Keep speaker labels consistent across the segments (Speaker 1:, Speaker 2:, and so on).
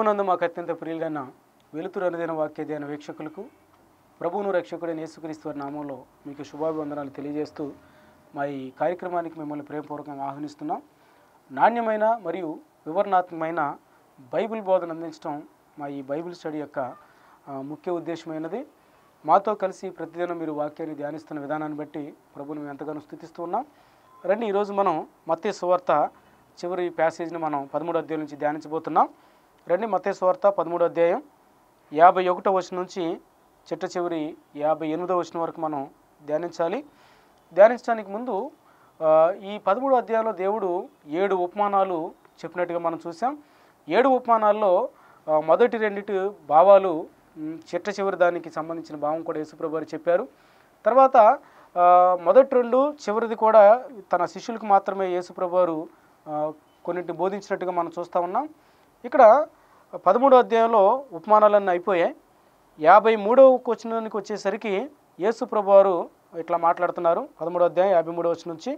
Speaker 1: ప్రభునందు మాకు అత్యంత ప్రియులైన వెలుతురు అనుదైన వాక్యదైన వీక్షకులకు ప్రభువును రక్షకుడైన యేసుక్రీస్తు వారి నామంలో మీకు శుభాభివందనాలు తెలియజేస్తూ మా ఈ కార్యక్రమానికి మిమ్మల్ని ప్రేమపూర్వకంగా ఆహ్వానిస్తున్నాం నాణ్యమైన మరియు వివరణాత్మకమైన బైబిల్ బోధన అందించడం మా ఈ బైబిల్ స్టడీ యొక్క ఆ, ముఖ్య ఉద్దేశమైనది మాతో కలిసి ప్రతిదినం మీరు వాక్యాన్ని ధ్యానిస్తున్న విధానాన్ని బట్టి ప్రభుని మేము ఎంతగానో స్థుతిస్తూ ఉన్నాం రండి ఈరోజు మనం మత్తే సువార్త చివరి ప్యాసేజ్ని మనం పదమూడో అధ్యాయం నుంచి ధ్యానించబోతున్నాం రండి మత్తే సువార్త పదమూడో అధ్యాయం యాభై ఒకటో వచనం నుంచి చిట్ట చివరి యాభై ఎనిమిదో వచనం వరకు మనం ధ్యానించాలి ధ్యానించడానికి ముందు ఆ, ఈ పదమూడో అధ్యాయంలో దేవుడు ఏడు ఉపమానాలు చెప్పినట్టుగా మనం చూసాం ఏడు ఉపమానాల్లో ఆ, మొదటి రెండిటి భావాలు మ్, చిట్ట చివరి దానికి సంబంధించిన భావం కూడా యేసుప్రభు వారు చెప్పారు తర్వాత ఆ, మొదటి రెండు చివరిది కూడా తన శిష్యులకు మాత్రమే యేసుప్రభు వారు ఆ, కొన్నింటిని బోధించినట్టుగా మనం చూస్తూ ఉన్నాం ఇక్కడ పదమూడో అధ్యాయంలో ఉపమానాలన్నీ అయిపోయాయి యాభై మూడవ క్వశ్చనానికి వచ్చేసరికి యేసు ప్రభు వారు ఇట్లా మాట్లాడుతున్నారు పదమూడో అధ్యాయం యాభై మూడవ వచ్చిన నుంచి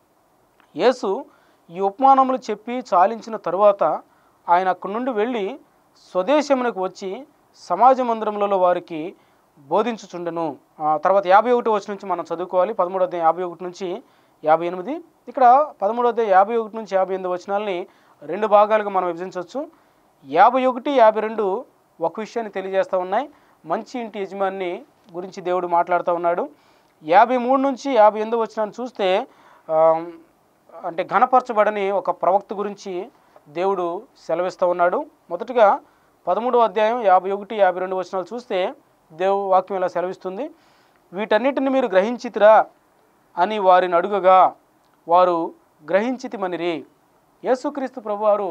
Speaker 1: యేసు ఈ ఉపమానములు చెప్పి చాలించిన తరువాత ఆయన అక్కడి నుండి వెళ్ళి స్వదేశమునకు వచ్చి సమాజ మందిరములలో వారికి బోధించుచుండెను ఆ తర్వాత యాభై ఒకటి వచ్చి నుంచి మనం చదువుకోవాలి పదమూడో అధ్యాయం యాభై ఒకటి నుంచి యాభై ఎనిమిది ఇక్కడ పదమూడో అధ్యాయం యాభై ఒకటి నుంచి యాభై ఎనిమిది వచనాలని రెండు భాగాలుగా మనం విభజించవచ్చు యాభై ఒకటి యాభై రెండు ఒక విషయాన్ని తెలియజేస్తూ ఉన్నాయి మంచి ఇంటి యజమాని గురించి దేవుడు మాట్లాడుతూ ఉన్నాడు యాభై మూడు నుంచి యాభై ఎనిమిది వచ్చినాన్ని చూస్తే ఆ, అంటే ఘనపరచబడని ఒక ప్రవక్త గురించి దేవుడు సెలవిస్తూ ఉన్నాడు మొదటగా పదమూడవ అధ్యాయం యాభై ఒకటి యాభై రెండు వచనాలు చూస్తే దేవు వాక్యం ఇలా సెలవిస్తుంది వీటన్నిటిని మీరు గ్రహించితిరా అని వారిని అడుగగా వారు గ్రహించితిమనిరి యేసుక్రీస్తు ప్రభువారు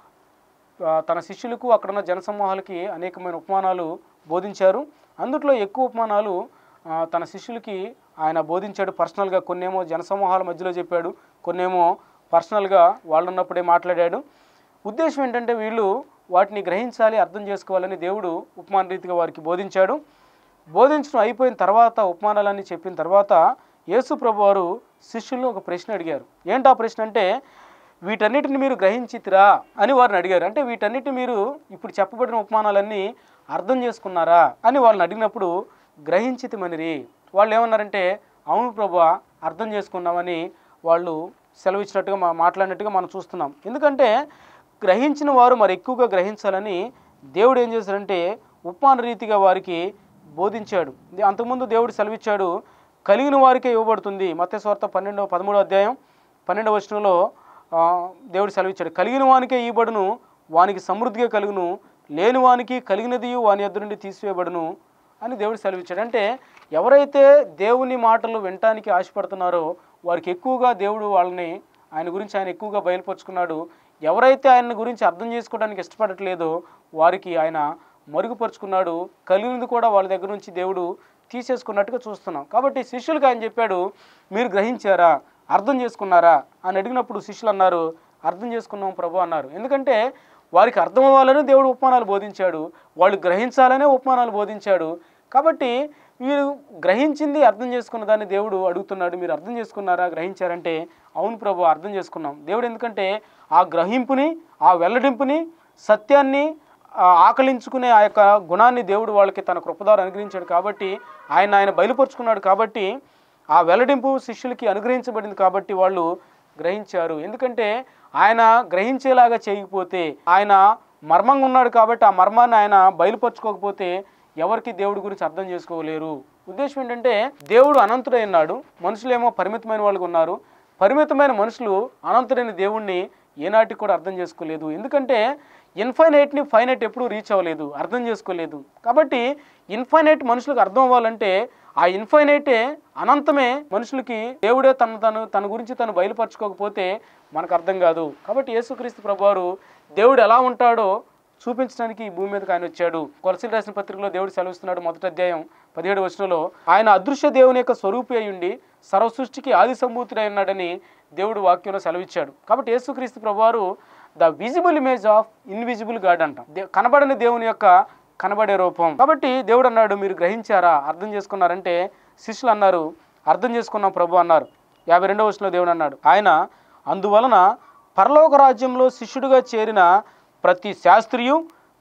Speaker 1: ఆ, తన శిష్యులకు అక్కడున్న జనసమూహాలకి అనేకమైన ఉపమానాలు బోధించారు అందుట్లో ఎక్కువ ఉపమానాలు ఆ, తన శిష్యులకి ఆయన బోధించాడు పర్సనల్గా కొన్నేమో జనసమూహాల మధ్యలో చెప్పాడు కొన్నేమో పర్సనల్గా వాళ్ళు ఉన్నప్పుడే మాట్లాడాడు ఉద్దేశం ఏంటంటే వీళ్ళు వాటిని గ్రహించాలి అర్థం చేసుకోవాలని దేవుడు ఉపమాన రీతిగా వారికి బోధించాడు బోధించడం అయిపోయిన తర్వాత ఉపమానాలన్నీ చెప్పిన తర్వాత యేసు ప్రభు వారు శిష్యులను ఒక ప్రశ్న అడిగారు ఏంటి ఆ ప్రశ్న అంటే వీటన్నిటిని మీరు గ్రహించితిరా అని వారిని అడిగారు అంటే వీటన్నిటి మీరు ఇప్పుడు చెప్పబడిన ఉపమానాలన్నీ అర్థం చేసుకున్నారా అని వాళ్ళని అడిగినప్పుడు గ్రహించితిమనిరి వాళ్ళు ఏమన్నారంటే అవును ప్రభు అర్థం చేసుకున్నామని వాళ్ళు సెలవిచ్చినట్టుగా మా మాట్లాడినట్టుగా మనం చూస్తున్నాం ఎందుకంటే గ్రహించిన వారు మరి ఎక్కువగా గ్రహించాలని దేవుడు ఏం చేశాడంటే ఉపమాన రీతిగా వారికి బోధించాడు ఇది అంతకుముందు దేవుడు సెలవిచ్చాడు కలిగిన వారికే ఇవ్వబడుతుంది మత్స్వార్త పన్నెండవ పదమూడవ అధ్యాయం పన్నెండవ వచనంలో ఆ, దేవుడు సెలవిచ్చాడు కలిగిన వానికే ఇవ్వబడును వానికి సమృద్ధిగా కలుగును లేని వానికి కలిగినది వాని ఎదురు నుండి తీసివేయబడును అని దేవుడు సెలవిచ్చాడు అంటే ఎవరైతే దేవుని మాటలు వినటానికి ఆశపడుతున్నారో వారికి ఎక్కువగా దేవుడు వాళ్ళని ఆయన గురించి ఆయన ఎక్కువగా బయలుపరుచుకున్నాడు ఎవరైతే ఆయన గురించి అర్థం చేసుకోవడానికి ఇష్టపడట్లేదో వారికి ఆయన మరుగుపరుచుకున్నాడు కలిగినది కూడా వాళ్ళ దగ్గర నుంచి దేవుడు తీసేసుకున్నట్టుగా చూస్తున్నాం కాబట్టి శిష్యులకు ఆయన చెప్పాడు మీరు గ్రహించారా అర్థం చేసుకున్నారా అని అడిగినప్పుడు శిష్యులు అన్నారు అర్థం చేసుకున్నాం ప్రభు అన్నారు ఎందుకంటే వారికి అర్థం అవ్వాలని దేవుడు ఉపమానాలు బోధించాడు వాళ్ళు గ్రహించాలనే ఉపమానాలు బోధించాడు కాబట్టి వీరు గ్రహించింది అర్థం చేసుకున్న దాన్ని దేవుడు అడుగుతున్నాడు మీరు అర్థం చేసుకున్నారా గ్రహించారంటే అవును ప్రభు అర్థం చేసుకున్నాం దేవుడు ఎందుకంటే ఆ గ్రహింపుని ఆ వెల్లడింపుని సత్యాన్ని ఆ ఆకలించుకునే ఆ యొక్క గుణాన్ని దేవుడు వాళ్ళకి తన కృపదారు అనుగ్రహించాడు కాబట్టి ఆయన ఆయన బయలుపరుచుకున్నాడు కాబట్టి ఆ వెల్లడింపు శిష్యులకి అనుగ్రహించబడింది కాబట్టి వాళ్ళు గ్రహించారు ఎందుకంటే ఆయన గ్రహించేలాగా చేయకపోతే ఆయన మర్మంగా ఉన్నాడు కాబట్టి ఆ మర్మాన్ని ఆయన బయలుపరచుకోకపోతే ఎవరికి దేవుడి గురించి అర్థం చేసుకోలేరు ఉద్దేశం ఏంటంటే దేవుడు అనంతుడై ఉన్నాడు మనుషులేమో పరిమితమైన వాళ్ళు ఉన్నారు పరిమితమైన మనుషులు అనంతుడైన దేవుణ్ణి ఏనాటికి కూడా అర్థం చేసుకోలేదు ఎందుకంటే ఇన్ఫైనైట్ని ఫైనైట్ ఎప్పుడూ రీచ్ అవ్వలేదు అర్థం చేసుకోలేదు కాబట్టి ఇన్ఫైనైట్ మనుషులకు అర్థం అవ్వాలంటే ఆ ఇన్ఫైనైటే అనంతమే మనుషులకి దేవుడే తను తను తన గురించి తను బయలుపరచుకోకపోతే మనకు అర్థం కాదు కాబట్టి యేసుక్రీస్తు ప్రభువారు దేవుడు ఎలా ఉంటాడో చూపించడానికి ఈ భూమి మీదకి ఆయన వచ్చాడు కొలసీలు రాసిన పత్రికలో దేవుడు సెలవిస్తున్నాడు మొదటి అధ్యాయం పదిహేడు వచనంలో ఆయన అదృశ్య దేవుని యొక్క స్వరూపి అయి ఉండి సర్వసృష్టికి ఆది సంభూతుడై ఉన్నాడని దేవుడు వాక్యంలో సెలవిచ్చాడు కాబట్టి యేసుక్రీస్తు ప్రభువారు the visible image of invisible God అంట దే- కనబడని దేవుని యొక్క కనబడే రూపం కాబట్టి దేవుడు అన్నాడు మీరు గ్రహించారా అర్థం చేసుకున్నారంటే శిష్యులు అన్నారు అర్థం చేసుకున్నాం ప్రభు అన్నారు యాభై రెండవ వచనంలో దేవుడు అన్నాడు ఆయన అందువలన పరలోక రాజ్యంలో శిష్యుడిగా చేరిన ప్రతి శాస్త్రియు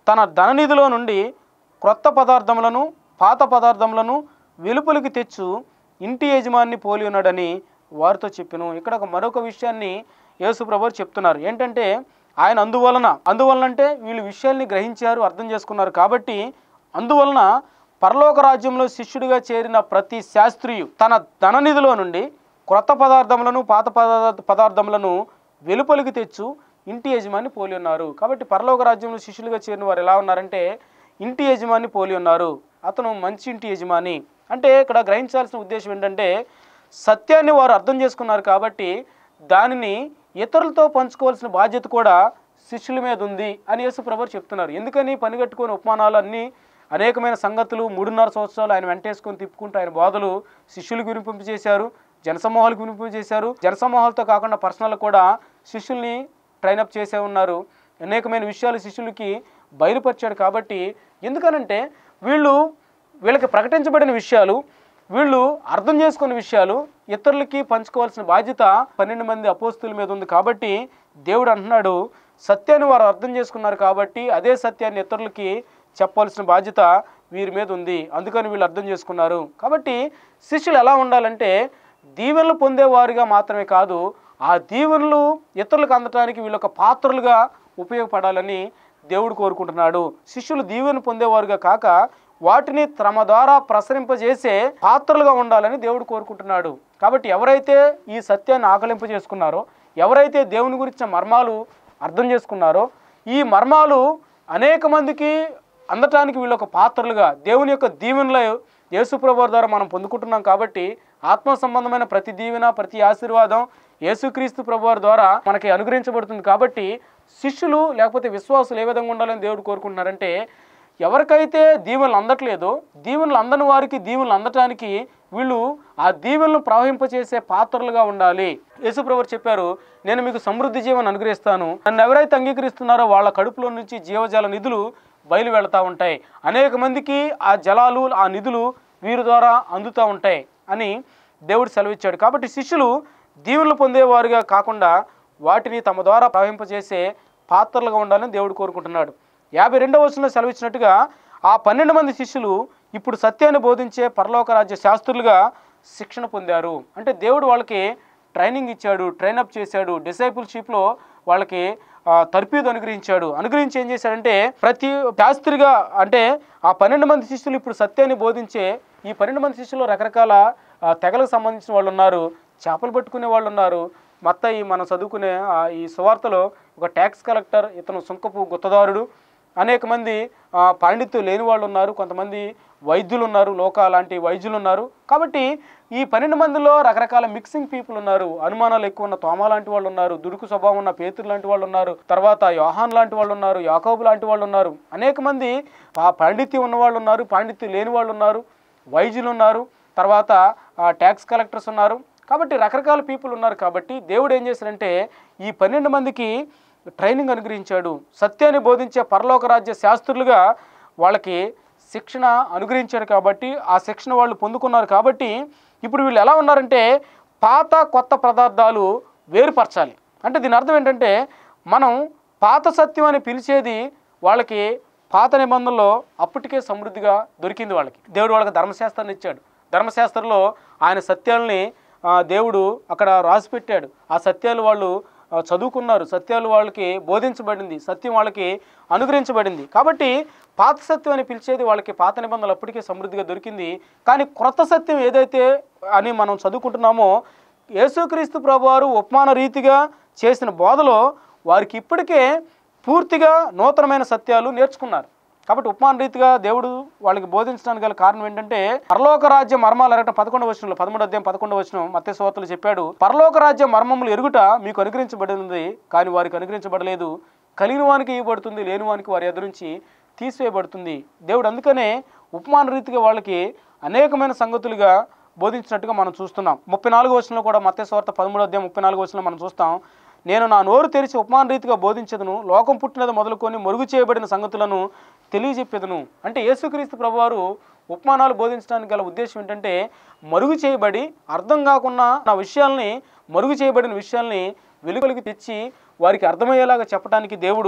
Speaker 1: తన ధననిధిలో నుండి క్రొత్త పదార్థములను పాత పదార్థములను వెలుపలికి తెచ్చు ఇంటి యజమాని పోలి ఉన్నాడని వారితో చెప్పాను ఇక్కడ ఒక మరొక విషయాన్ని యేసు ప్రభు చెప్తున్నారు ఏంటంటే ఆయన అందువలన అందువలన అంటే వీళ్ళు విషయాల్ని గ్రహించారు అర్థం చేసుకున్నారు కాబట్టి అందువలన పరలోక రాజ్యంలో శిష్యుడిగా చేరిన ప్రతి శాస్త్రియు తన ధననిధిలో నుండి క్రొత్త పదార్థములను పాత పదార్థ పదార్థములను వెలుపలికి తెచ్చు ఇంటి యజమాని పోలి ఉన్నారు కాబట్టి పరలోక రాజ్యంలో శిష్యులుగా చేరిన వారు ఎలా ఉన్నారంటే ఇంటి యజమాని పోలి ఉన్నారు అతను మంచి ఇంటి యజమాని అంటే ఇక్కడ గ్రహించాల్సిన ఉద్దేశం ఏంటంటే సత్యాన్ని వారు అర్థం చేసుకున్నారు కాబట్టి దానిని ఇతరులతో పంచుకోవాల్సిన బాధ్యత కూడా శిష్యుల మీద ఉంది అని యేసు ప్రభు చెప్తున్నారు ఎందుకని పనిగట్టుకొని ఉపమానాలు అన్నీ అనేకమైన సంగతులు మూడున్నర సంవత్సరాలు ఆయన వెంటేసుకొని తిప్పుకుంటూ ఆయన బోధలు శిష్యులకు వినిపింపు చేశారు జనసమూహాలకు వినిపింపు చేశారు జనసమూహాలతో కాకుండా పర్సనల్ కూడా శిష్యుల్ని ట్రైనప్ చేసే ఉన్నారు అనేకమైన విషయాలు శిష్యులకి బయలుపరిచాడు కాబట్టి ఎందుకనంటే వీళ్ళు వీళ్ళకి ప్రకటించబడిన విషయాలు వీళ్ళు అర్థం చేసుకున్న విషయాలు ఇతరులకి పంచుకోవాల్సిన బాధ్యత పన్నెండు మంది అపోస్తుల మీద ఉంది కాబట్టి దేవుడు అంటున్నాడు సత్యాన్ని వారు అర్థం చేసుకున్నారు కాబట్టి అదే సత్యాన్ని ఇతరులకి చెప్పాల్సిన బాధ్యత వీరి మీద ఉంది అందుకని వీళ్ళు అర్థం చేసుకున్నారు కాబట్టి శిష్యులు ఎలా ఉండాలంటే దీవెనలు పొందేవారుగా మాత్రమే కాదు ఆ దీవెనలు ఇతరులకు అందటానికి వీళ్ళు ఒక పాత్రలుగా ఉపయోగపడాలని దేవుడు కోరుకుంటున్నాడు శిష్యులు దీవెన పొందేవారుగా కాక వాటిని తమ ద్వారా ప్రసరింపజేసే పాత్రలుగా ఉండాలని దేవుడు కోరుకుంటున్నాడు కాబట్టి ఎవరైతే ఈ సత్యాన్ని ఆకలింప చేసుకున్నారో ఎవరైతే దేవుని గురించిన మర్మాలు అర్థం చేసుకున్నారో ఈ మర్మాలు అనేక మందికి అందటానికి వీళ్ళు ఒక పాత్రలుగా దేవుని యొక్క దీవెనలో యేసుప్రభు ద్వారా మనం పొందుకుంటున్నాం కాబట్టి ఆత్మ సంబంధమైన ప్రతి దీవెన ప్రతి ఆశీర్వాదం యేసుక్రీస్తు ప్రభువారి ద్వారా మనకి అనుగ్రహించబడుతుంది కాబట్టి శిష్యులు లేకపోతే విశ్వాసులు ఏ విధంగా ఉండాలని దేవుడు కోరుకుంటున్నారంటే ఎవరికైతే దీవెనలు అందట్లేదో దీవెనలు అందని వారికి దీవెనలు అందటానికి వీళ్ళు ఆ దీవెనలు ప్రవహింపచేసే పాత్రలుగా ఉండాలి యేసుప్రభు చెప్పారు నేను మీకు సమృద్ధి జీవనం అనుగ్రహిస్తాను నన్ను ఎవరైతే అంగీకరిస్తున్నారో వాళ్ళ కడుపులో నుంచి జీవజల నిధులు బయలు వెళతా ఉంటాయి అనేక మందికి ఆ జలాలు ఆ నిధులు వీరి ద్వారా అందుతూ ఉంటాయి అని దేవుడు సెలవిచ్చాడు కాబట్టి శిష్యులు దీవెనలు పొందేవారుగా కాకుండా వాటిని తమ ద్వారా ప్రవహింపజేసే పాత్రలుగా ఉండాలని దేవుడు కోరుకుంటున్నాడు యాభై రెండవ వచనంలో సెలవిచ్చినట్టుగా ఆ పన్నెండు మంది శిష్యులు ఇప్పుడు సత్యాన్ని బోధించే పరలోక రాజ్య శాస్త్రులుగా శిక్షణ పొందారు అంటే దేవుడు వాళ్ళకి ట్రైనింగ్ ఇచ్చాడు ట్రైనప్ చేశాడు డిసైపుల్షిప్లో వాళ్ళకి ఆ, తర్ఫీదు అనుగ్రహించాడు అనుగ్రహించి ఏం చేశాడంటే ప్రతి శాస్త్రిగా అంటే ఆ పన్నెండు మంది శిష్యులు ఇప్పుడు సత్యాన్ని బోధించే ఈ పన్నెండు మంది శిష్యులు రకరకాల ఆ, తెగలకు సంబంధించిన వాళ్ళు ఉన్నారు చేపలు పట్టుకునే వాళ్ళు ఉన్నారు మత్తయి మనం చదువుకునే ఆ, ఈ సువార్తలో ఒక ట్యాక్స్ కలెక్టర్ ఇతను సుంకపు గుత్తదారుడు అనేక మంది ఆ, పాండిత్యం లేని వాళ్ళు ఉన్నారు కొంతమంది వైద్యులు ఉన్నారు లోక లాంటి వైద్యులు ఉన్నారు కాబట్టి ఈ పన్నెండు మందిలో రకరకాల మిక్సింగ్ పీపుల్ ఉన్నారు అనుమానాలు ఎక్కువ ఉన్న తోమ లాంటి వాళ్ళు ఉన్నారు దుడుకు స్వభావం ఉన్న పేతురు లాంటి వాళ్ళు ఉన్నారు తర్వాత యోహాన్ లాంటి వాళ్ళు ఉన్నారు యాకోబు లాంటి వాళ్ళు ఉన్నారు అనేక మంది ఆ పాండిత్యం ఉన్న వాళ్ళు ఉన్నారు పాండిత్యం లేని వాళ్ళు ఉన్నారు వైద్యులు ఉన్నారు తర్వాత ట్యాక్స్ కలెక్టర్స్ ఉన్నారు కాబట్టి రకరకాల పీపుల్ ఉన్నారు కాబట్టి దేవుడు ఏం చేశాడంటే ఈ పన్నెండు మందికి ట్రైనింగ్ అనుగ్రహించాడు సత్యాన్ని బోధించే పరలోక రాజ్య శాస్త్రులుగా వాళ్ళకి శిక్షణ అనుగ్రహించాడు కాబట్టి ఆ శిక్షణ వాళ్ళు పొందుకున్నారు కాబట్టి ఇప్పుడు వీళ్ళు ఎలా ఉన్నారంటే పాత కొత్త పదార్థాలు వేరుపరచాలి అంటే దీని అర్థం ఏంటంటే మనం పాత సత్యం అని పిలిచేది వాళ్ళకి పాత నిబంధనలో అప్పటికే సమృద్ధిగా దొరికింది వాళ్ళకి దేవుడు వాళ్ళకి ధర్మశాస్త్రాన్ని ఇచ్చాడు ధర్మశాస్త్రంలో ఆయన సత్యాల్ని ఆ, దేవుడు అక్కడ రాసి పెట్టాడు ఆ సత్యాలు వాళ్ళు ఆ, చదువుకున్నారు సత్యాలు వాళ్ళకి బోధించబడింది సత్యం వాళ్ళకి అనుగ్రహించబడింది కాబట్టి పాత సత్యం అని పిలిచేది వాళ్ళకి పాత నిబంధనలు అప్పటికే సమృద్ధిగా దొరికింది కానీ క్రొత్త సత్యం ఏదైతే అని మనం చదువుకుంటున్నామో యేసుక్రీస్తు ప్రభువారు ఉపమాన రీతిగా చేసిన బోధలో వారికి ఇప్పటికే పూర్తిగా నూతనమైన సత్యాలు నేర్చుకున్నారు కాబట్టి ఉపమాన రీతిగా దేవుడు వాళ్ళకి బోధించడానికి గల కారణం ఏంటంటే పరలోక రాజ్య మర్మాలు ఎరగటం పదకొండవ వచనంలో పదమూడు అధ్యాయం పదకొండవ వచనం మత్తే సోతలు చెప్పాడు పరలోక రాజ్య మర్మములు ఎరుగుట మీకు అనుగ్రహించబడింది కానీ వారికి అనుగ్రహించబడలేదు కలిగిన వానికి ఇవ్వబడుతుంది లేని వానికి వారి ఎదురు నుంచి తీసివేయబడుతుంది దేవుడు అందుకనే ఉపమాన రీతిగా వాళ్ళకి అనేకమైన సంగతులుగా బోధించినట్టుగా మనం చూస్తున్నాం ముప్పై నాలుగు వచనంలో కూడా మత్తే స్వార్థ పదమూడు అధ్యాయం ముప్పై నాలుగు వచనంలో మనం చూస్తాం నేను నా నోరు తెరిచి ఉపమాన రీతిగా బోధించదును లోకం పుట్టినది మొదలుకొని మరుగు చేయబడిన సంగతులను తెలియజెప్పేదను అంటే యేసుక్రీస్తు ప్రభువారు ఉపమానాలు బోధించడానికి గల ఉద్దేశం ఏంటంటే మరుగు చేయబడి అర్థం కాకుండా నా విషయాల్ని మరుగు చేయబడిన విషయాల్ని వెలుగులోకి తెచ్చి వారికి అర్థమయ్యేలాగా చెప్పడానికి దేవుడు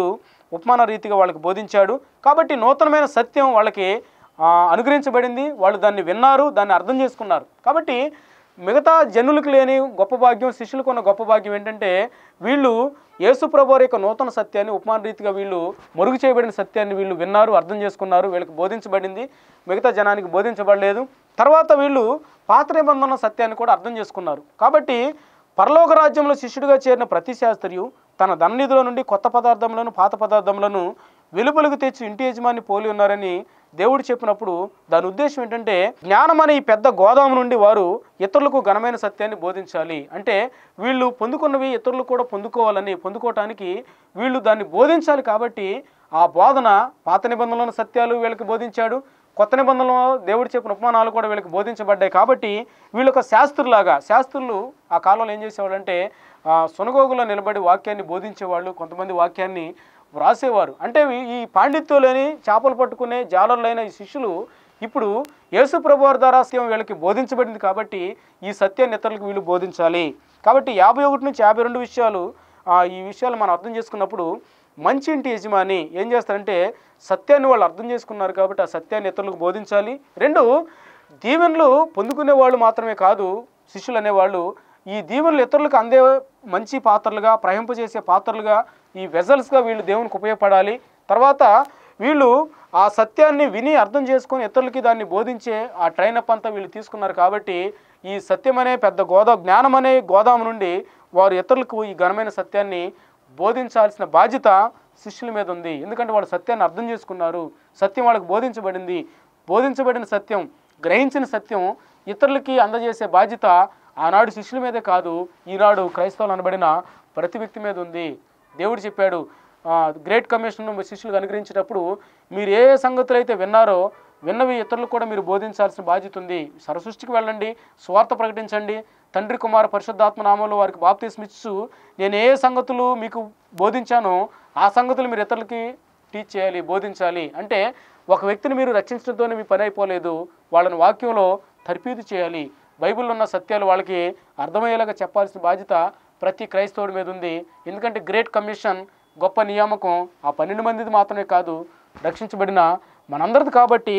Speaker 1: ఉపమాన రీతిగా వాళ్ళకి బోధించాడు కాబట్టి నూతనమైన సత్యం వాళ్ళకి ఆ, అనుగ్రహించబడింది వాళ్ళు దాన్ని విన్నారు దాన్ని అర్థం చేసుకున్నారు కాబట్టి మిగతా జనులకు లేని గొప్ప భాగ్యం శిష్యులకు ఉన్న గొప్ప భాగ్యం ఏంటంటే వీళ్ళు యేసు ప్రభు వారి యొక్క నూతన సత్యాన్ని ఉపమాన రీతిగా వీళ్ళు మరుగు చేయబడిన సత్యాన్ని వీళ్ళు విన్నారు అర్థం చేసుకున్నారు వీళ్ళకి బోధించబడింది మిగతా జనానికి బోధించబడలేదు తర్వాత వీళ్ళు పాత నిబంధన సత్యాన్ని కూడా అర్థం చేసుకున్నారు కాబట్టి పరలోక రాజ్యంలో శిష్యుడిగా చేరిన ప్రతి శాస్త్రియు తన ధననిధిలో నుండి కొత్త పదార్థములను పాత పదార్థములను వెలుపలకు తెచ్చి ఇంటి యజమాని పోలి ఉన్నారని దేవుడు చెప్పినప్పుడు దాని ఉద్దేశం ఏంటంటే జ్ఞానం అనే ఈ పెద్ద గోదాము నుండి వారు ఇతరులకు ఘనమైన సత్యాన్ని బోధించాలి అంటే వీళ్ళు పొందుకున్నవి ఇతరులు కూడా పొందుకోవాలని పొందుకోవటానికి వీళ్ళు దాన్ని బోధించాలి కాబట్టి ఆ బోధన పాత నిబంధనలోని సత్యాలు వీళ్ళకి బోధించాడు కొత్త నిబంధనలో దేవుడు చెప్పిన ఉపమానాలు కూడా వీళ్ళకి బోధించబడ్డాయి కాబట్టి వీళ్ళు ఒక శాస్త్రులాగా శాస్త్రులు ఆ కాలంలో ఏం చేసేవాళ్ళంటే ఆ, సునగోగులో నిలబడి వాక్యాన్ని బోధించేవాళ్ళు కొంతమంది వాక్యాన్ని వ్రాసేవారు అంటే ఈ- ఈ పాండిత్యులని చేపలు పట్టుకునే జాలర్లైన ఈ శిష్యులు ఇప్పుడు యేసు ప్రభు వారి ద్వారా సత్యం వీళ్ళకి బోధించబడింది కాబట్టి ఈ సత్యాన్ని ఇతరులకు వీళ్ళు బోధించాలి కాబట్టి యాభై ఒకటి నుంచి యాభై రెండు విషయాలు ఆ, ఈ విషయాలు మనం అర్థం చేసుకున్నప్పుడు మంచి ఇంటి యజమాని ఏం చేస్తారంటే సత్యాన్ని వాళ్ళు అర్థం చేసుకున్నారు కాబట్టి ఆ సత్యాన్ని ఇతరులకు బోధించాలి రెండు దీవెనలు పొందుకునే వాళ్ళు మాత్రమే కాదు శిష్యులు అనేవాళ్ళు ఈ దీవెనలు ఇతరులకు అందే మంచి పాత్రలుగా ప్రహింపజేసే పాత్రలుగా ఈ వెజల్స్గా వీళ్ళు దేవునికి ఉపయోగపడాలి తర్వాత వీళ్ళు ఆ సత్యాన్ని విని అర్థం చేసుకొని ఇతరులకి దాన్ని బోధించే ఆ ట్రైన్ అప్ అంతా వీళ్ళు తీసుకున్నారు కాబట్టి ఈ సత్యం అనే పెద్ద గోదా జ్ఞానం అనే గోదాము నుండి వారు ఇతరులకు ఈ ఘనమైన సత్యాన్ని బోధించాల్సిన బాధ్యత శిష్యుల మీద ఉంది ఎందుకంటే వాళ్ళు సత్యాన్ని అర్థం చేసుకున్నారు సత్యం వాళ్ళకి బోధించబడింది బోధించబడిన సత్యం గ్రహించిన సత్యం ఇతరులకి అందజేసే బాధ్యత ఆనాడు శిష్యుల మీదే కాదు ఈనాడు క్రైస్తవులు అనబడిన ప్రతి వ్యక్తి మీద ఉంది దేవుడు చెప్పాడు ఆ, గ్రేట్ కమిషన్ శిష్యులకు అనుగ్రహించేటప్పుడు మీరు ఏ ఏ సంగతులు అయితే విన్నారో విన్నవి ఇతరులకు కూడా మీరు బోధించాల్సిన బాధ్యత ఉంది సరసృష్టికి వెళ్ళండి స్వార్థ ప్రకటించండి తండ్రి కుమార పరిశుద్ధాత్మ నామంలో వారికి బాప్తిస్మిచ్చు నేను ఏ ఏ సంగతులు మీకు బోధించానో ఆ సంగతులు మీరు ఇతరులకి టీచ్ చేయాలి బోధించాలి అంటే ఒక వ్యక్తిని మీరు రక్షించడంతోనే మీ పని అయిపోలేదు వాళ్ళని వాక్యంలో తర్పీదు చేయాలి బైబిల్లో ఉన్న సత్యాలు వాళ్ళకి అర్థమయ్యేలాగా చెప్పాల్సిన బాధ్యత ప్రతి క్రైస్తవుడి మీద ఉంది ఎందుకంటే గ్రేట్ కమిషన్ గొప్ప నియామకం ఆ పన్నెండు మందిది మాత్రమే కాదు రక్షించబడిన మనందరిది కాబట్టి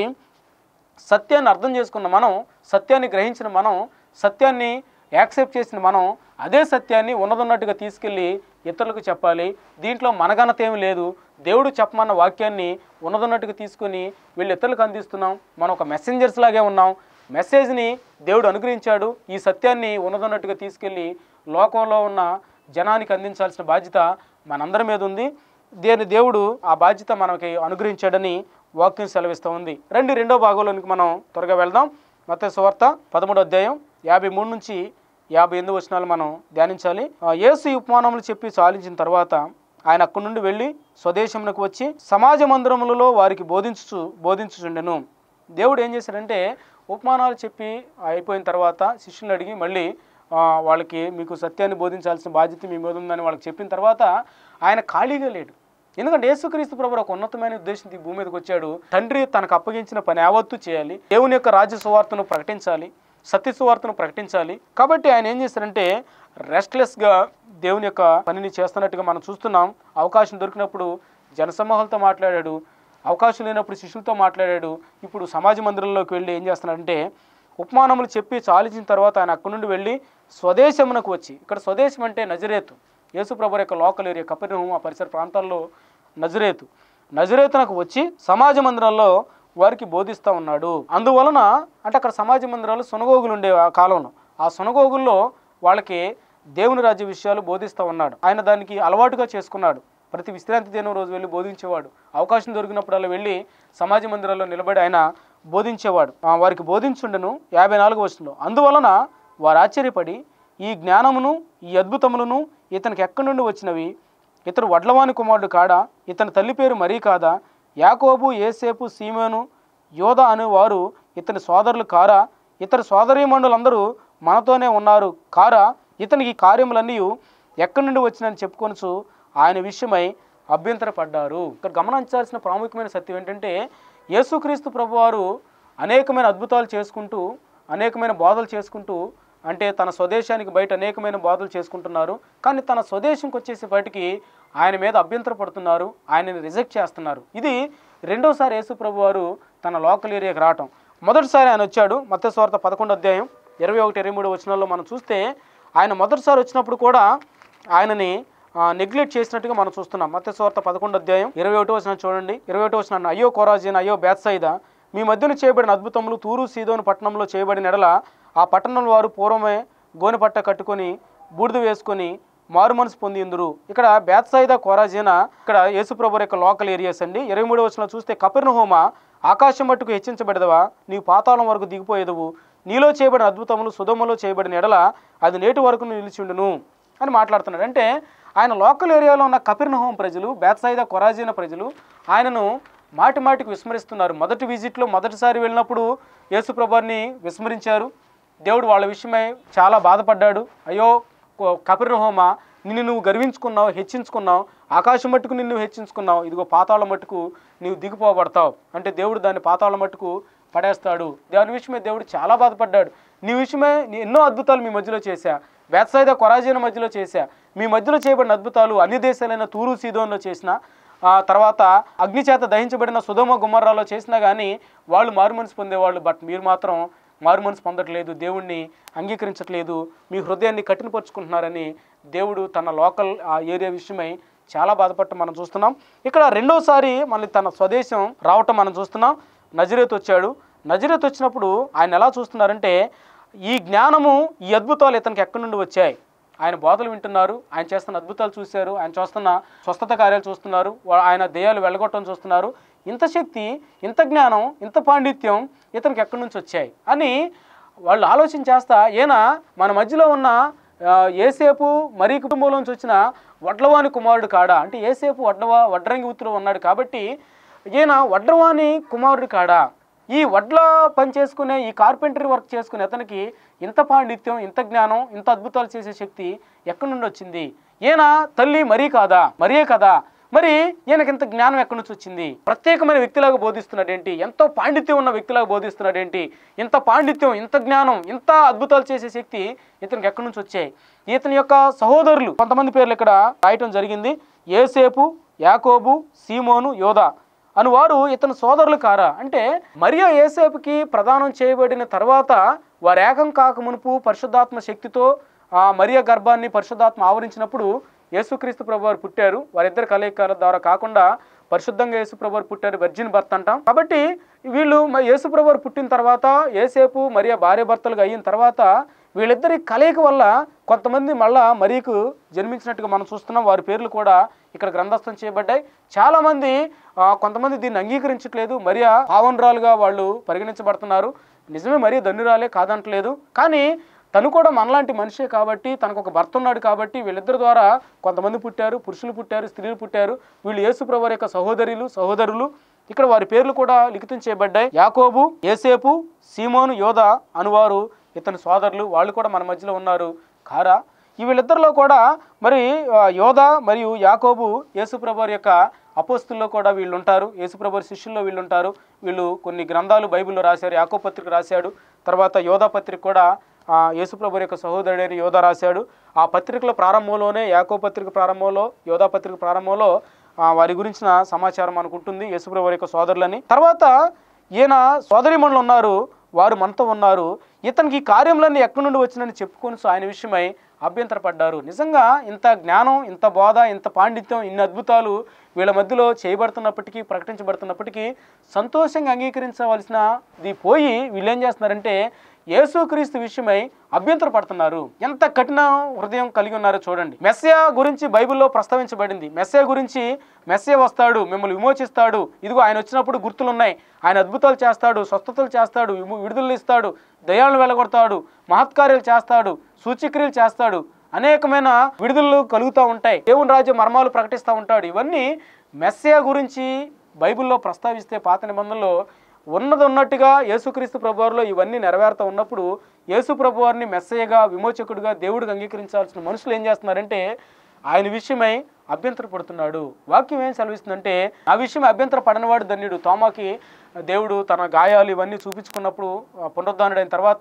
Speaker 1: సత్యాన్ని అర్థం చేసుకున్న మనం సత్యాన్ని గ్రహించిన మనం సత్యాన్ని యాక్సెప్ట్ చేసిన మనం అదే సత్యాన్ని ఉన్నదన్నట్టుగా తీసుకెళ్ళి ఇతరులకు చెప్పాలి దీంట్లో మనఘనత ఏమి లేదు దేవుడు చెప్పమన్న వాక్యాన్ని ఉన్నదన్నట్టుగా తీసుకొని వీళ్ళు ఇతరులకు అందిస్తున్నాం మనం ఒక మెసెంజర్స్ లాగే ఉన్నాం మెసేజ్ని దేవుడు అనుగ్రహించాడు ఈ సత్యాన్ని ఉన్నదన్నట్టుగా తీసుకెళ్ళి లోకంలో ఉన్న జనానికి అందించాల్సిన బాధ్యత మనందరి మీద ఉంది దేని దేవుడు ఆ బాధ్యత మనకి అనుగ్రహించాడని వాక్యం సెలవిస్తూ ఉంది రండి రెండో భాగంలోనికి మనం త్వరగా వెళ్దాం మత సువార్త పదమూడో అధ్యాయం యాభై మూడు నుంచి యాభై ఎనిమిది వచనాలు మనం ధ్యానించాలి ఆ, యేసు ఈ ఉపమానములు చెప్పి చాలించిన తర్వాత ఆయన అక్కడి నుండి వెళ్ళి స్వదేశమునకు వచ్చి సమాజ మందిరములలో వారికి బోధించు బోధించుచుండెను దేవుడు ఏం చేశాడంటే ఉపమానాలు చెప్పి అయిపోయిన తర్వాత శిష్యులను అడిగి మళ్ళీ ఆ, వాళ్ళకి మీకు సత్యాన్ని బోధించాల్సిన బాధ్యత మీ మీద ఉందని వాళ్ళకి చెప్పిన తర్వాత ఆయన ఖాళీగా లేడు ఎందుకంటే యేసుక్రీస్తు ప్రభు ఒక ఉన్నతమైన ఉద్దేశంతో ఈ భూమి మీదకి వచ్చాడు తండ్రి తనకు అప్పగించిన పని యావత్తు చేయాలి దేవుని యొక్క రాజ్య సువార్తను ప్రకటించాలి సత్య సువార్తను ప్రకటించాలి కాబట్టి ఆయన ఏం చేశారంటే రెస్ట్లెస్గా దేవుని యొక్క పనిని చేస్తున్నట్టుగా మనం చూస్తున్నాం అవకాశం దొరికినప్పుడు జనసమూహాలతో మాట్లాడాడు అవకాశం లేనప్పుడు శిష్యులతో మాట్లాడాడు ఇప్పుడు సమాజ మందిరంలోకి వెళ్ళి ఏం చేస్తున్నాడంటే ఉపమానములు చెప్పి చాలించిన తర్వాత ఆయన అక్కడి నుండి వెళ్ళి స్వదేశమునకు వచ్చి ఇక్కడ స్వదేశం అంటే నజరేతు యేసుప్రభు యొక్క లోకల్ ఏరియా కపెర్నహూము ఆ పరిసర ప్రాంతాల్లో నజరేతు నజరేతునకు వచ్చి సమాజ మందిరంలో వారికి బోధిస్తూ ఉన్నాడు అందువలన అంటే అక్కడ సమాజ మందిరాలు సునగోగులు ఉండే ఆ కాలంలో ఆ సునగోగుల్లో వాళ్ళకి దేవుని రాజ్య విషయాలు బోధిస్తూ ఉన్నాడు ఆయన దానికి అలవాటుగా చేసుకున్నాడు ప్రతి విశ్రాంతి దినం రోజు వెళ్ళి బోధించేవాడు అవకాశం దొరికినప్పుడల్లా వెళ్ళి సమాజ మందిరాల్లో నిలబడి ఆయన బోధించేవాడు ఆ, వారికి బోధించుండెను యాభై నాలుగు వచనంలో అందువలన వారు ఆశ్చర్యపడి ఈ జ్ఞానమును ఈ అద్భుతములను ఇతనికి ఎక్కడి నుండి వచ్చినవి ఇతడు వడ్లవాని కుమారుడు కాడా ఇతని తల్లి పేరు మరీ కాదా యాకోబు ఏసేపు సీమోను యోధ అను వారు ఇతని సోదరులు కారా ఇతని సోదరీమండులందరూ మనతోనే ఉన్నారు కారా ఇతనికి ఈ కార్యములన్నీ ఎక్కడి నుండి వచ్చినని చెప్పుకొనుచు ఆయన విషయమై అభ్యంతరపడ్డారు ఇక్కడ గమనించాల్సిన ప్రాముఖ్యమైన సత్యం ఏంటంటే యేసుక్రీస్తు ప్రభువారు అనేకమైన అద్భుతాలు చేసుకుంటూ అనేకమైన బోధలు చేసుకుంటూ అంటే తన స్వదేశానికి బయట అనేకమైన బాధలు చేసుకుంటున్నారు కానీ తన స్వదేశంకి వచ్చేసేపటికి ఆయన మీద అభ్యంతర పడుతున్నారు ఆయనని రిజెక్ట్ చేస్తున్నారు ఇది రెండోసారి యేసుప్రభు వారు తన లోకల్ ఏరియాకి రావటం మొదటిసారి ఆయన వచ్చాడు మత్స్వార్త పదకొండు అధ్యాయం ఇరవై ఒకటి ఇరవై మూడు వచనాల్లో మనం చూస్తే ఆయన మొదటిసారి వచ్చినప్పుడు కూడా ఆయనని నెగ్లెక్ట్ చేసినట్టుగా మనం చూస్తున్నాం మత్స్వార్త పదకొండు అధ్యాయం ఇరవై ఒకటి వచ్చిన చూడండి ఇరవై ఒకటి వచ్చిన అయ్యో కొరాజీన్ అయ్యో బేత్సైదా మీ మధ్యన చేయబడిన అద్భుతములు తూరు సీదోను పట్టణంలో చేయబడిన ఎడల ఆ పట్టణం వారు పూర్వమే గోనెపట్ట కట్టుకొని బూడిద వేసుకొని మారు మనసు పొందిందురు ఇక్కడ బేత్సాయిదా కోరాజీన ఇక్కడ యేసుప్రభు యొక్క లోకల్ ఏరియాస్ అండి ఇరవై మూడు వచ్చిన చూస్తే కపిర్నహోమ ఆకాశం మట్టుకు హెచ్చించబెడదవా నీవు పాతాళం వరకు దిగిపోయేదవు నీలో చేయబడిన అద్భుతములు సుధములో చేయబడిన ఎడల అది నేటి వరకు నిలిచిండును అని మాట్లాడుతున్నాడు అంటే ఆయన లోకల్ ఏరియాలో ఉన్న కపిర్నహోం ప్రజలు బేత్సాయిదా కొరాజీన ప్రజలు ఆయనను మాటి మాటికి విస్మరిస్తున్నారు మొదటి విజిట్లో మొదటిసారి వెళ్ళినప్పుడు యేసుప్రభుని విస్మరించారు దేవుడు వాళ్ళ విషయమై చాలా బాధపడ్డాడు అయ్యో కపిర్నహోమ నిన్ను నువ్వు గర్వించుకున్నావు హెచ్చించుకున్నావు ఆకాశం మట్టుకు నిన్ను హెచ్చించుకున్నావు ఇదిగో పాతాళ మట్టుకు నీవు దిగిపోబడతావు అంటే దేవుడు దాన్ని పాతాళ మట్టుకు పడేస్తాడు దాని విషయమే దేవుడు చాలా బాధపడ్డాడు నీ విషయమే నీ ఎన్నో అద్భుతాలు మీ మధ్యలో చేశా వేత్సాయిద కొరాజీన మధ్యలో చేశా మీ మధ్యలో చేయబడిన అద్భుతాలు అన్ని దేశాలైన తూరు సీదోన్లో చేసిన ఆ తర్వాత అగ్ని చేత దహించబడిన సుధమ గుమ్మర్రాలో చేసినా కానీ వాళ్ళు మారు మనసు పొందేవాళ్ళు బట్ మీరు మాత్రం మారు మనసు పొందట్లేదు దేవుణ్ణి అంగీకరించట్లేదు మీ హృదయాన్ని కఠినపరుచుకుంటున్నారని దేవుడు తన లోకల్ ఆ ఏరియా విషయమై చాలా బాధపడటం మనం చూస్తున్నాం ఇక్కడ రెండోసారి మళ్ళీ తన స్వదేశం రావటం మనం చూస్తున్నాం నజరేత్ వచ్చాడు నజరేత్ వచ్చినప్పుడు ఆయన ఎలా చూస్తున్నారంటే ఈ జ్ఞానము ఈ అద్భుతాలు ఇతనికి ఎక్కడి నుండి వచ్చాయి ఆయన బోధలు వింటున్నారు ఆయన చేస్తున్న అద్భుతాలు చూశారు ఆయన చూస్తున్న స్వస్థత కార్యాలు చూస్తున్నారు వా- ఆయన దెయ్యాలు వెళ్ళగొట్టడం చూస్తున్నారు ఇంత శక్తి ఇంత జ్ఞానం ఇంత పాండిత్యం ఇతనికి ఎక్కడి నుంచి వచ్చాయి అని వాళ్ళు ఆలోచన చేస్తా ఈయన మన మధ్యలో ఉన్న ఆ, ఏసేపు మరీ కుటుంబంలోంచి వచ్చిన వడ్లవాని కుమారుడు కాడా అంటే ఏసేపు వడ్లవా వడ్రంగి ఉత్తులో ఉన్నాడు కాబట్టి ఈయన వడ్లవాని కుమారుడు కాడా ఈ వడ్ల పని చేసుకునే ఈ కార్పెంటరీ వర్క్ చేసుకునే అతనికి ఇంత పాండిత్యం ఇంత జ్ఞానం ఇంత అద్భుతాలు చేసే శక్తి ఎక్కడి నుండి వచ్చింది ఈయన తల్లి మరీ కాదా మరే కదా మరి ఈయనకి ఇంత జ్ఞానం ఎక్కడి నుంచి వచ్చింది ప్రత్యేకమైన వ్యక్తిలాగా బోధిస్తున్నాడు ఏంటి ఎంతో పాండిత్యం ఉన్న వ్యక్తిలాగా బోధిస్తున్నాడు ఏంటి ఇంత పాండిత్యం ఇంత జ్ఞానం ఇంత అద్భుతాలు చేసే శక్తి ఇతనికి ఎక్కడి నుంచి వచ్చాయి ఇతని యొక్క సహోదరులు కొంతమంది పేర్లు ఇక్కడ రాయటం జరిగింది ఏసేపు యాకోబు సీమోను యోధా అని వారు ఇతని సోదరులు కారా అంటే మరియా ఏసేపుకి ప్రదానం చేయబడిన తర్వాత వారు ఏకం కాక మునుపు పరిశుద్ధాత్మ శక్తితో ఆ మరియా గర్భాన్ని పరిశుద్ధాత్మ ఆవరించినప్పుడు యేసుక్రీస్తు ప్రభు వారు పుట్టారు వారిద్దరు కలయికల ద్వారా కాకుండా పరిశుద్ధంగా యేసు ప్రభు వారు పుట్టారు వెర్జిన్ బర్త్ అంటాం కాబట్టి వీళ్ళు మ- యేసు ప్రభు వారు పుట్టిన తర్వాత ఏసేపు మరియా భార్య భర్తలుగా అయిన తర్వాత వీళ్ళిద్దరి కలయిక వల్ల కొంతమంది మళ్ళా మరీకు జన్మించినట్టుగా మనం చూస్తున్నాం వారి పేర్లు కూడా ఇక్కడ గ్రంథస్థం చేయబడ్డాయి చాలామంది ఆ, కొంతమంది దీన్ని అంగీకరించట్లేదు మరియా పావనరాలుగా వాళ్ళు పరిగణించబడుతున్నారు నిజమే మరీ ధన్యురాలే కాదంటలేదు కానీ తను కూడా మనలాంటి మనిషే కాబట్టి తనకు ఒక భర్త ఉన్నాడు కాబట్టి వీళ్ళిద్దరి ద్వారా కొంతమంది పుట్టారు పురుషులు పుట్టారు స్త్రీలు పుట్టారు వీళ్ళు యేసుప్రభు యొక్క సహోదరులు సహోదరులు ఇక్కడ వారి పేర్లు కూడా లిఖితం చేయబడ్డాయి యాకోబు ఏసేపు సీమోను యోధ అనువారు ఇతని సోదరులు వాళ్ళు కూడా మన మధ్యలో ఉన్నారు కారా ఈ వీళ్ళిద్దరిలో కూడా మరి ఆ, యోధ మరియు యాకోబు యేసుప్రభు వారి యొక్క అపోస్తుల్లో కూడా వీళ్ళు ఉంటారు యేసుప్రభు వారి శిష్యుల్లో వీళ్ళు ఉంటారు వీళ్ళు కొన్ని గ్రంథాలు బైబిల్లో రాశారు యాకో పత్రిక రాశాడు తర్వాత యోధా పత్రిక కూడా ఆ, యేసుప్రభు వారి యొక్క సహోదరుడైన యోధ రాశాడు ఆ పత్రికల ప్రారంభంలోనే యాకో పత్రిక ప్రారంభంలో యోధా పత్రిక ప్రారంభంలో ఆ, వారి గురించిన సమాచారం మనకు ఉంటుంది యేసుప్రభు వారి యొక్క సోదరులని తర్వాత ఈయన సోదరిమణులు ఉన్నారు వారు మనతో ఉన్నారు ఇతనికి ఈ కార్యములన్నీ ఎక్కడి నుండి వచ్చినని చెప్పుకొని సో ఆయన విషయమై అభ్యంతరపడ్డారు నిజంగా ఇంత జ్ఞానం ఇంత బోధ ఇంత పాండిత్యం ఇన్ని అద్భుతాలు వీళ్ళ మధ్యలో చేయబడుతున్నప్పటికీ ప్రకటించబడుతున్నప్పటికీ సంతోషంగా అంగీకరించవలసినది పోయి వీళ్ళు ఏం చేస్తున్నారంటే యేసుక్రీస్తు విషయమై అభ్యంతరపడుతున్నారు ఎంత కఠిన హృదయం కలిగి ఉన్నారో చూడండి మెస్సయా గురించి బైబిల్లో ప్రస్తావించబడింది మెస్సయా గురించి మెస్సే వస్తాడు మిమ్మల్ని విమోచిస్తాడు ఇదిగో ఆయన వచ్చినప్పుడు గుర్తులు ఉన్నాయి ఆయన అద్భుతాలు చేస్తాడు స్వస్థతలు చేస్తాడు విము- విడుదల ఇస్తాడు దయాలను వెళ్ళగొడతాడు మహత్కార్యాలు చేస్తాడు సూచిక్రియలు చేస్తాడు అనేకమైన విడుదలలు కలుగుతూ ఉంటాయి దేవుని రాజ్య మర్మాలు ప్రకటిస్తూ ఉంటాడు ఇవన్నీ మెస్సయా గురించి బైబిల్లో ప్రస్తావిస్తే పాత నిబంధనలో ఉన్నది ఉన్నట్టుగా యేసుక్రీస్తు ప్రభువారిలో ఇవన్నీ నెరవేరుతూ ఉన్నప్పుడు యేసు ప్రభువారిని మెస్సయ్యగా విమోచకుడిగా దేవుడికి అంగీకరించాల్సిన మనుషులు ఏం చేస్తున్నారంటే ఆయన విషయమై అభ్యంతరపడుతున్నాడు వాక్యం ఏం సెలవిస్తుందంటే ఆ విషయం అభ్యంతర పడనివాడు ధన్యుడు తోమాకి దేవుడు తన గాయాలు ఇవన్నీ చూపించుకున్నప్పుడు ఆ, పునరుద్ధానుడైన తర్వాత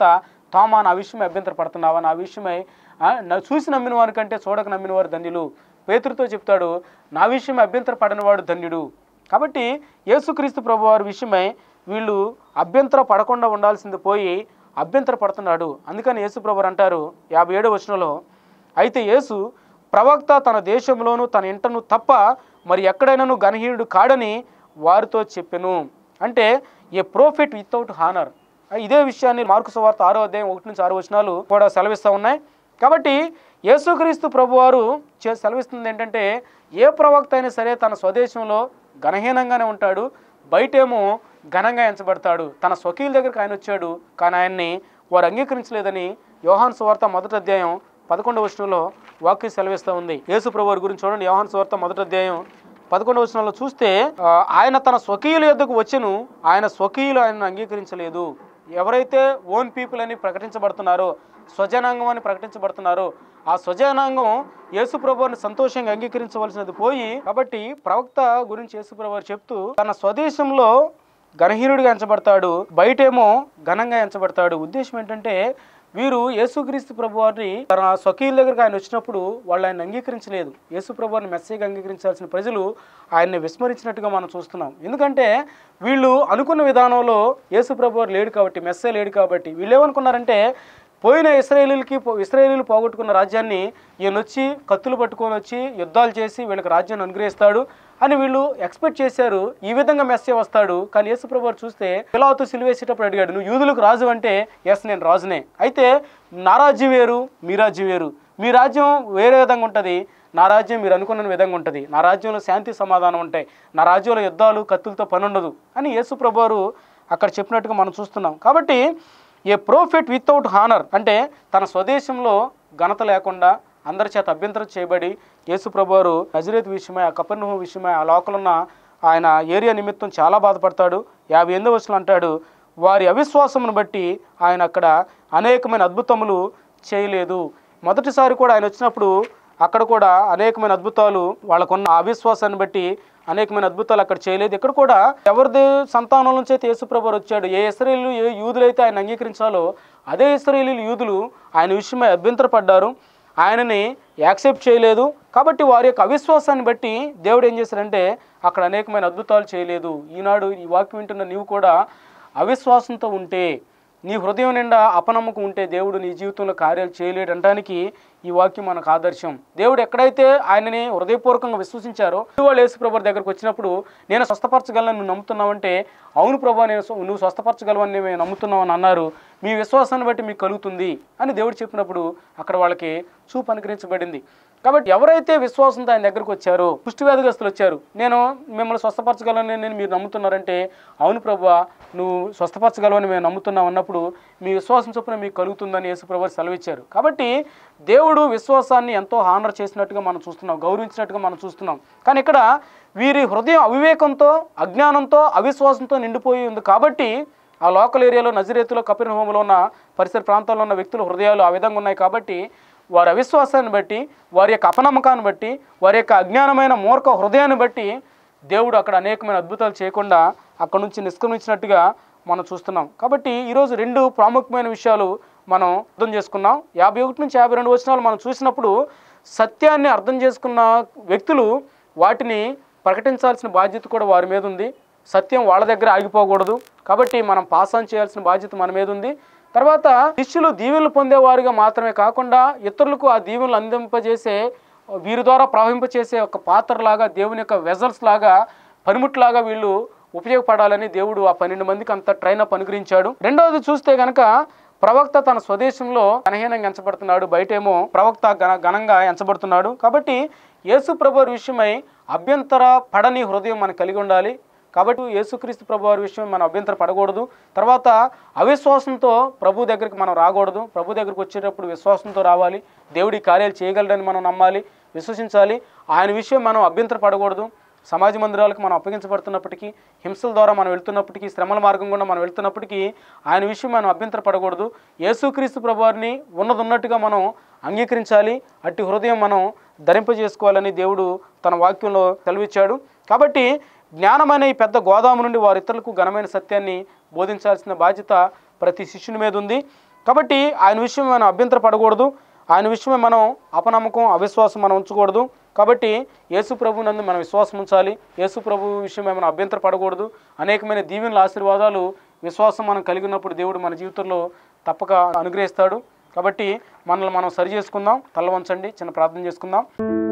Speaker 1: తోమా నా విషయమై అభ్యంతర పడుతున్నావా నా విషయమై ఆ, నా- చూసి నమ్మిన వారి కంటే చూడక నమ్మిన వారు ధన్యులు పేతురుతో చెప్తాడు నా విషయమై అభ్యంతర పడనివాడు ధన్యుడు కాబట్టి యేసుక్రీస్తు ప్రభు వారి విషయమై వీళ్ళు అభ్యంతర పడకుండా ఉండాల్సింది పోయి అభ్యంతర పడుతున్నాడు అందుకని యేసు ప్రభు వారు అంటారు యాభై ఏడో వచనంలో అయితే యేసు ప్రవక్త తన దేశంలోను తన ఇంటను తప్ప మరి ఎక్కడైనాను గణహీనుడు కాడని వారితో చెప్పెను అంటే ఏ ప్రోఫిట్ వితౌట్ హానర్ ఇదే విషయాన్ని మార్కు సువార్త ఆరో అధ్యాయం ఒకటి నుంచి ఆరు వచనాలు కూడా సెలవిస్తూ ఉన్నాయి కాబట్టి యేసుక్రీస్తు ప్రభువారు చే సెలవిస్తుంది ఏంటంటే ఏ ప్రవక్త అయినా సరే తన స్వదేశంలో ఘనహీనంగానే ఉంటాడు బయటేమో ఘనంగా ఎంచబడతాడు తన స్వకీయుల దగ్గరికి ఆయన వచ్చాడు కానీ ఆయన్ని వారు అంగీకరించలేదని యోహాన్ సువార్త మొదటి అధ్యాయం పదకొండవ వచనంలో వాక్యం సెలవిస్తూ ఉంది యేసు ప్రభు వారి గురించి చూడండి యోహాన్ సువార్త మొదటి అధ్యాయం పదకొండవ వచనంలో చూస్తే ఆ, ఆయన తన స్వకీయుల యొద్దకు వచ్చెను ఆయన స్వకీయులు ఆయనను అంగీకరించలేదు ఎవరైతే ఓన్ పీపుల్ అని ప్రకటించబడుతున్నారో స్వజనాంగం అని ప్రకటించబడుతున్నారో ఆ స్వజనాంగం యేసు ప్రభువుని సంతోషంగా అంగీకరించవలసినది పోయి కాబట్టి ప్రవక్త గురించి యేసు ప్రభు వారు చెప్తూ తన స్వదేశంలో ఘనహీనుడిగా ఎంచబడతాడు బయటేమో ఘనంగా ఎంచబడతాడు ఉద్దేశం ఏంటంటే వీరు యేసుక్రీస్తు ప్రభువారిని తన స్వకీయుల దగ్గరికి ఆయన వచ్చినప్పుడు వాళ్ళు ఆయన అంగీకరించలేదు యేసు ప్రభువారిని మెస్సేగా అంగీకరించాల్సిన ప్రజలు ఆయన్ని విస్మరించినట్టుగా మనం చూస్తున్నాం ఎందుకంటే వీళ్ళు అనుకున్న విధానంలో యేసు ప్రభువారు లేడు కాబట్టి మెస్సే లేడు కాబట్టి వీళ్ళు ఏమనుకున్నారంటే పోయిన ఇస్రాయేలీలకి ఇస్రాయేలీలు పోగొట్టుకున్న రాజ్యాన్ని ఈయన వచ్చి కత్తులు పట్టుకొని వచ్చి యుద్ధాలు చేసి వీళ్ళకి రాజ్యాన్ని అనుగ్రహిస్తాడు అని వీళ్ళు ఎక్స్పెక్ట్ చేశారు ఈ విధంగా మెస్సే వస్తాడు కానీ యేసుప్రభు వారు చూస్తే పిలాతో సిలువేసేటప్పుడు అడిగాడు నువ్వు యూదులకు రాజు అంటే ఎస్ నేను రాజునే అయితే నా రాజ్యం వేరు మీ రాజ్యం వేరు మీ రాజ్యం వేరే విధంగా ఉంటుంది నా రాజ్యం మీరు అనుకున్న విధంగా ఉంటుంది నా రాజ్యంలో శాంతి సమాధానం ఉంటాయి నా రాజ్యంలో యుద్ధాలు కత్తులతో పని ఉండదు అని యేసుప్రభు వారు అక్కడ చెప్పినట్టుగా మనం చూస్తున్నాం కాబట్టి ఏ ప్రోఫిట్ వితౌట్ హానర్ అంటే తన స్వదేశంలో ఘనత లేకుండా అందరి చేత అభ్యంతరం చేయబడి యేసు ప్రభువారు నజరేత్ విషయమై ఆ కపర్ణహు విషయమై ఆ లోకలున్న ఆయన ఏరియా నిమిత్తం చాలా బాధపడతాడు యాభై ఎనిమిది వచ్చిన అంటాడు వారి అవిశ్వాసమును బట్టి ఆయన అక్కడ అనేకమైన అద్భుతములు చేయలేదు మొదటిసారి కూడా ఆయన వచ్చినప్పుడు అక్కడ కూడా అనేకమైన అద్భుతాలు వాళ్ళకున్న అవిశ్వాసాన్ని బట్టి అనేకమైన అద్భుతాలు అక్కడ చేయలేదు ఇక్కడ కూడా ఎవరిది సంతానం నుంచి అయితే యేసుప్రభు వచ్చాడు ఏ ఇస్రాయేలు ఏ యూదులైతే ఆయన అంగీకరించాలో అదే ఇస్రాయేలీలు యూదులు ఆయన విషయమై అభ్యంతరపడ్డారు ఆయనని యాక్సెప్ట్ చేయలేదు కాబట్టి వారి యొక్క అవిశ్వాసాన్ని బట్టి దేవుడు ఏం చేశారంటే అక్కడ అనేకమైన అద్భుతాలు చేయలేదు ఈనాడు ఈ వాక్యం వింటున్న నీవు కూడా అవిశ్వాసంతో ఉంటే నీ హృదయం నిండా అపనమ్మకం ఉంటే దేవుడు నీ జీవితంలో కార్యాలు చేయలేడు అనడానికి ఈ వాక్యం మనకు ఆదర్శం దేవుడు ఎక్కడైతే ఆయనని హృదయపూర్వకంగా విశ్వసించారో వాళ్ళు యేసు ప్రభు దగ్గరకు వచ్చినప్పుడు నేను స్వస్థపరచగలను నువ్వు నమ్ముతున్నావంటే అవును ప్రభు నేను స్వ- నువ్వు స్వస్థపరచగలవని మేము నమ్ముతున్నామని అన్నారు మీ విశ్వాసాన్ని బట్టి మీకు కలుగుతుంది అని దేవుడు చెప్పినప్పుడు అక్కడ వాళ్ళకి చూపు అనుగ్రహించబడింది కాబట్టి ఎవరైతే విశ్వాసంతో ఆయన దగ్గరకు వచ్చారో పుష్టి వ్యాధిగ్రస్తులు వచ్చారు నేను మిమ్మల్ని స్వస్థపరచగలను నేను మీరు నమ్ముతున్నారంటే అవును ప్రభు నువ్వు స్వస్థపరచగలవని మేము నమ్ముతున్నాం అన్నప్పుడు మీ విశ్వాసం చొప్పున మీకు కలుగుతుందని యేసు ప్రభు సెలవిచ్చారు కాబట్టి దేవుడు విశ్వాసాన్ని ఎంతో హానర్ చేసినట్టుగా మనం చూస్తున్నాం గౌరవించినట్టుగా మనం చూస్తున్నాం కానీ ఇక్కడ వీరి హృదయం అవివేకంతో అజ్ఞానంతో అవిశ్వాసంతో నిండిపోయి ఉంది కాబట్టి ఆ లోకల్ ఏరియాలో నజరేతులో కపిరహోములో ఉన్న పరిసర ప్రాంతాల్లో ఉన్న వ్యక్తుల హృదయాలు ఆ విధంగా ఉన్నాయి కాబట్టి వారి అవిశ్వాసాన్ని బట్టి వారి యొక్క అపనమ్మకాన్ని బట్టి వారి యొక్క అజ్ఞానమైన మూర్ఖ హృదయాన్ని బట్టి దేవుడు అక్కడ అనేకమైన అద్భుతాలు చేయకుండా అక్కడ నుంచి నిష్క్రమించినట్టుగా మనం చూస్తున్నాం కాబట్టి ఈరోజు రెండు ప్రాముఖ్యమైన విషయాలు మనం అర్థం చేసుకున్నాం యాభై ఒకటి నుంచి యాభై రెండు వచనాలు మనం చూసినప్పుడు సత్యాన్ని అర్థం చేసుకున్న వ్యక్తులు వాటిని ప్రకటించాల్సిన బాధ్యత కూడా వారి మీద ఉంది సత్యం వాళ్ళ దగ్గర ఆగిపోకూడదు కాబట్టి మనం పాస్ ఆన్ చేయాల్సిన బాధ్యత మన మీద ఉంది తర్వాత శిష్యులు దీవెనలు పొందేవారుగా మాత్రమే కాకుండా ఇతరులకు ఆ దీవెనలు అందింపజేసే వీరి ద్వారా ప్రవహింపచేసే ఒక పాత్రలాగా దేవుని యొక్క వెజల్స్ లాగా పనిముట్లాగా వీళ్ళు ఉపయోగపడాలని దేవుడు ఆ పన్నెండు మందికి అంత ట్రైన్ అప్ అనుగ్రహించాడు రెండవది చూస్తే గనక ప్రవక్త తన స్వదేశంలో ఘనహీనంగా ఎంచబడుతున్నాడు బయటేమో ప్రవక్త ఘన ఘనంగా ఎంచబడుతున్నాడు కాబట్టి యేసు ప్రభు విషయమై అభ్యంతర పడని హృదయం మనకు కలిగి ఉండాలి కాబట్టి యేసుక్రీస్తు ప్రభు వారి విషయం మనం అభ్యంతర పడకూడదు తర్వాత అవిశ్వాసంతో ప్రభు దగ్గరికి మనం రాకూడదు ప్రభు దగ్గరికి వచ్చేటప్పుడు విశ్వాసంతో రావాలి దేవుడి కార్యాలు చేయగలడని మనం నమ్మాలి విశ్వసించాలి ఆయన విషయం మనం అభ్యంతర పడకూడదు సమాజ మందిరాలకు మనం అప్పగించబడుతున్నప్పటికీ హింసల ద్వారా మనం వెళ్తున్నప్పటికీ శ్రమల మార్గం గుండా మనం వెళ్తున్నప్పటికీ ఆయన విషయం మనం అభ్యంతర పడకూడదు యేసుక్రీస్తు ప్రభువారిని ఉన్నది ఉన్నట్టుగా మనం అంగీకరించాలి అట్టి హృదయం మనం ధరింపజేసుకోవాలని దేవుడు తన వాక్యంలో సెలవిచ్చాడు కాబట్టి జ్ఞానమైన ఈ పెద్ద గోదాము నుండి వారి ఇతరులకు ఘనమైన సత్యాన్ని బోధించాల్సిన బాధ్యత ప్రతి శిష్యుని మీద ఉంది కాబట్టి ఆయన విషయం మనం అభ్యంతర పడకూడదు ఆయన విషయమే మనం అపనమ్మకం అవిశ్వాసం మనం ఉంచకూడదు కాబట్టి యేసు ప్రభు నందు మనం విశ్వాసం ఉంచాలి యేసు ప్రభు విషయమే మనం అభ్యంతర పడకూడదు అనేకమైన దీవెనల ఆశీర్వాదాలు విశ్వాసం మనం కలిగి ఉన్నప్పుడు దేవుడు మన జీవితంలో తప్పక అనుగ్రహిస్తాడు కాబట్టి మనల్ని మనం సరి చేసుకుందాం తల్ల వంచండి చిన్న ప్రార్థన చేసుకుందాం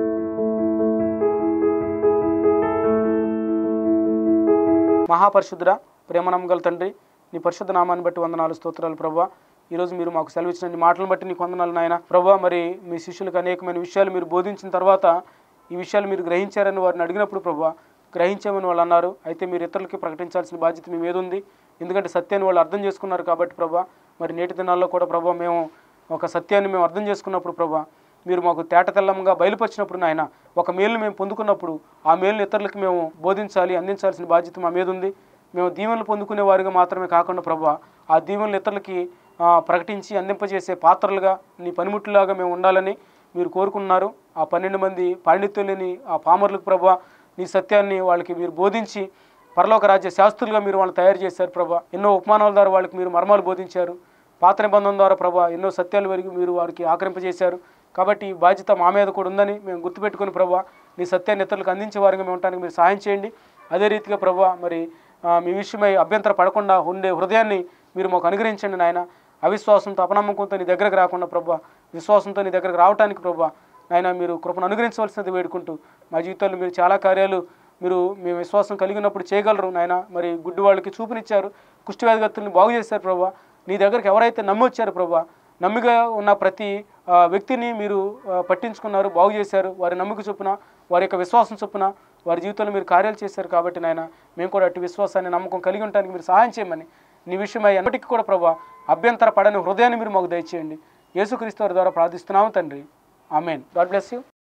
Speaker 1: మహాపరిశుద్ధుడ ప్రేమనమ్మగల తండ్రి నీ పరిశుద్ధ నామాన్ని బట్టి వందనాలు స్తోత్రాలు ప్రభా ఈరోజు మీరు మాకు సెలవిచ్చిన నీ మాటలను బట్టి నీకు వందనాలు నాయన ప్రభా మరి మీ శిష్యులకు అనేకమైన విషయాలు మీరు బోధించిన తర్వాత ఈ విషయాలు మీరు గ్రహించారని వారిని అడిగినప్పుడు ప్రభా గ్రహించామని వాళ్ళు అన్నారు అయితే మీరు ఇతరులకి ప్రకటించాల్సిన బాధ్యత మీ మీద ఉంది ఎందుకంటే సత్యాన్ని వాళ్ళు అర్థం చేసుకున్నారు కాబట్టి ప్రభా మరి నేటి దినాల్లో కూడా ప్రభా మేము ఒక సత్యాన్ని మేము అర్థం చేసుకున్నప్పుడు ప్రభా మీరు మాకు తేట తెల్లంగా బయలుపరిచినప్పుడు నాయన ఒక మేలును మేము పొందుకున్నప్పుడు ఆ మేలును ఇతరులకు మేము బోధించాలి అందించాల్సిన బాధ్యత మా మీద ఉంది మేము దీవెనలు పొందుకునే వారిగా మాత్రమే కాకుండా ప్రభా ఆ దీవెనలు ఇతరులకి ఆ, ప్రకటించి అందింపజేసే పాత్రలుగా నీ పనిముట్టులాగా మేము ఉండాలని మీరు కోరుకున్నారు ఆ పన్నెండు మంది పాండిత్యం లేని ఆ పామర్లకు ప్రభా నీ సత్యాన్ని వాళ్ళకి మీరు బోధించి పరలోక రాజ్య శాస్త్రులుగా మీరు వాళ్ళని తయారు చేశారు ప్రభా ఎన్నో ఉపమానాల ద్వారా వాళ్ళకి మీరు మర్మాలు బోధించారు పాత నిబంధన ద్వారా ప్రభా ఎన్నో సత్యాలు వరకు మీరు వారికి ఆకరింపజేశారు కాబట్టి ఈ బాధ్యత మా మీద కూడా ఉందని మేము గుర్తుపెట్టుకుని ప్రభా నీ సత్యాన్ని ఇతరులకు అందించే వారిగా మేము ఉండడానికి మీరు సహాయం చేయండి అదే రీతిగా ప్రభా మరి ఆ, మీ విషయమై అభ్యంతర పడకుండా ఉండే హృదయాన్ని మీరు మాకు అనుగ్రహించండి నాయన అవిశ్వాసంతో అపనమ్మకంతో నీ దగ్గరకు రాకుండా ప్రభా విశ్వాసంతో నీ దగ్గరకు రావడానికి ప్రభా నాయన మీరు కృపను అనుగ్రహించవలసినది వేడుకుంటూ మా జీవితాల్లో మీరు చాలా కార్యాలు మీరు మేము విశ్వాసం కలిగినప్పుడు చేయగలరు నాయన మరి గుడ్డి వాళ్ళకి చూపునిచ్చారు కుష్ఠవ్యాధిగతుల్ని బాగు చేశారు ప్రభా నీ దగ్గరికి ఎవరైతే నమ్మొచ్చారు ప్రభా నమ్మిగా ఉన్న ప్రతి ఆ, వ్యక్తిని మీరు ఆ, పట్టించుకున్నారు బాగు చేశారు వారి నమ్మిక చొప్పున వారి యొక్క విశ్వాసం చొప్పున వారి జీవితంలో మీరు కార్యాలు చేశారు కాబట్టి నాయన మేము కూడా అటు విశ్వాసాన్ని నమ్మకం కలిగి ఉండడానికి మీరు సహాయం చేయమని నీ విషయమై ఎన్నటికీ కూడా ప్రభా అభ్యంతర పడని హృదయాన్ని మీరు మాకు దయచేయండి యేసుక్రీస్తు వారి ద్వారా ప్రార్థిస్తున్నాము తండ్రి ఆమెన్ గాడ్ బ్లెస్ యూ